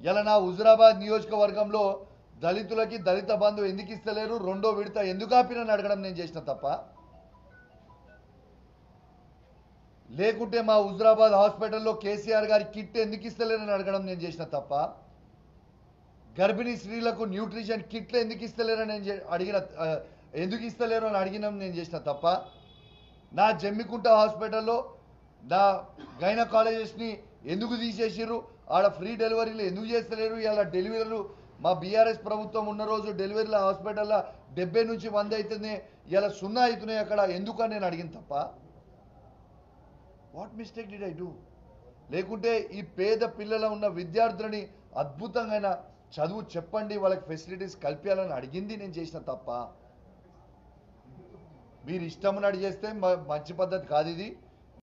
ఇలా నా హుజురాబాద్ నియోజకవర్గంలో దళితులకి దళిత బంధు ఎందుకు ఇస్తలేరు రెండో విడత ఎందుకు ఆపినని అడగడం నేను చేసిన తప్ప లేకుంటే మా హుజురాబాద్ హాస్పిటల్లో కేసీఆర్ గారి కిట్ ఎందుకు ఇస్తలేరని అడగడం నేను చేసిన తప్ప గర్భిణీ స్త్రీలకు న్యూట్రిషన్ కిట్లు ఎందుకు ఇస్తలేరని నేను చే- అడిగిన ఆ, ఎందుకు ఇస్తలేరు అని అడిగినాం నేను చేసిన తప్ప నా జమ్మికుంట హాస్పిటల్లో నా గైనకాలజిస్ట్ని ఎందుకు తీసేసిర్రు ఆడ ఫ్రీ డెలివరీలు ఎందుకు చేస్తలేరు ఇలా డెలివరీలు మా బీఆర్ఎస్ ప్రభుత్వం ఉన్న రోజు డెలివరీల హాస్పిటల్లో డెబ్బై నుంచి వంద అవుతుంది ఇలా సున్నా అవుతున్నాయి అక్కడ ఎందుకు అని నేను అడిగిన తప్ప what mistake did I do లేకుంటే ఈ పేద పిల్లల ఉన్న విద్యార్థులని అద్భుతంగా చదువు చెప్పండి వాళ్ళకి ఫెసిలిటీస్ కల్పించాలని అడిగింది నేను చేసిన తప్ప మీరు ఇష్టం ఉన్నట్టు చేస్తే మ- మంచి పద్ధతి కాదు ఇది